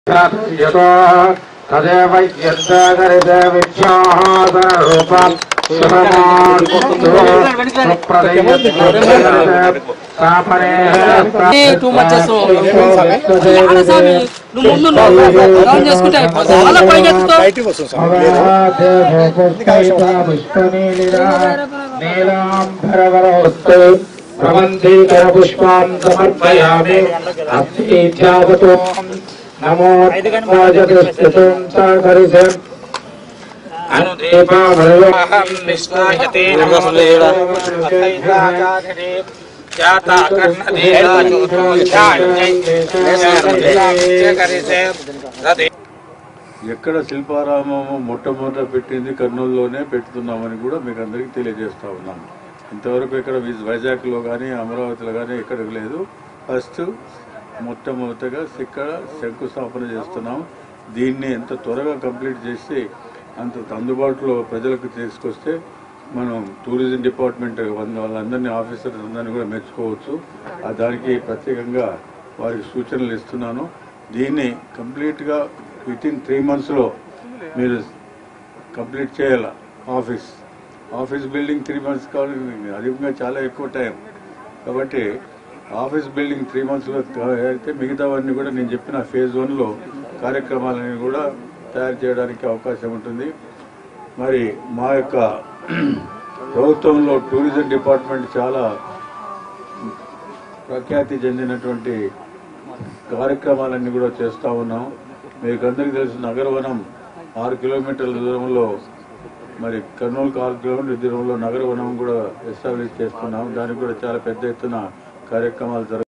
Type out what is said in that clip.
యతో తదేవ యద్దాగరితే విద్యాహాసరూపం too much నువ్వు ముందు నువ్వు డౌన్ చేసుకుంటే అయిపోతుంది అలా పైకి ఎత్తుతావు నీలాంబరవరవస్తు భవంతీకర పుష్పాన్ సమర్పయామి అస్మీత్యాగతో నమో రాజకృష్ణం సాగరిసం అనుదీపావళివహం నిష్ణాయతే నమో ఎక్కడ శిల్పారామము మొట్టమొదట పెట్టింది కర్నూలులోనే పెడుతున్నామని కూడా మీకు అందరికీ తెలియజేస్తా ఉన్నాను ఇంతవరకు ఇక్కడ విజ్- వైజాగ్లో కానీ అమరావతిలో కానీ ఎక్కడికి లేదు ఫస్ట్ మొట్టమొదటగా ఇక్కడ శంకుస్థాపన చేస్తున్నాం దీన్ని ఎంత త్వరగా కంప్లీట్ చేసి అంత అందుబాటులో ప్రజలకు తీసుకొస్తే మనం టూరిజం డిపార్ట్మెంట్ వంద- వాళ్ళందరినీ ఆఫీసర్స్ అందరినీ కూడా మెచ్చుకోవచ్చు ఆ దానికి ప్రత్యేకంగా వారికి సూచనలు ఇస్తున్నాను దీన్ని కంప్లీట్గా విత్ ఇన్ త్రీ మంత్స్లో మీరు కంప్లీట్ చేయాల office office building three months కావాలి అధికంగా చాలా ఎక్కువ టైం కాబట్టి ఆఫీస్ బిల్డింగ్ త్రీ మంత్స్లో అయితే మిగతావన్నీ కూడా నేను చెప్పిన ఫేజ్ వన్లో కార్యక్రమాలని కూడా తయారు చేయడానికి అవకాశం ఉంటుంది మరి మా యొక్క ప్రభుత్వంలో టూరిజం డిపార్ట్మెంట్ చాలా ప్రఖ్యాతి చెందినటువంటి కార్యక్రమాలన్నీ కూడా చేస్తూ ఉన్నాం మీకు అందరికీ తెలుసు నగరవనం ఆరు కిలోమీటర్ల దూరంలో మరి కర్నూలుకు ఆరు కిలోమీటర్ల దూరంలో నగరవనం కూడా ఎస్టాబ్లిష్ చేస్తున్నాం దానికి కూడా చాలా పెద్ద ఎత్తున కార్యక్రమాలు జరుగుతాయి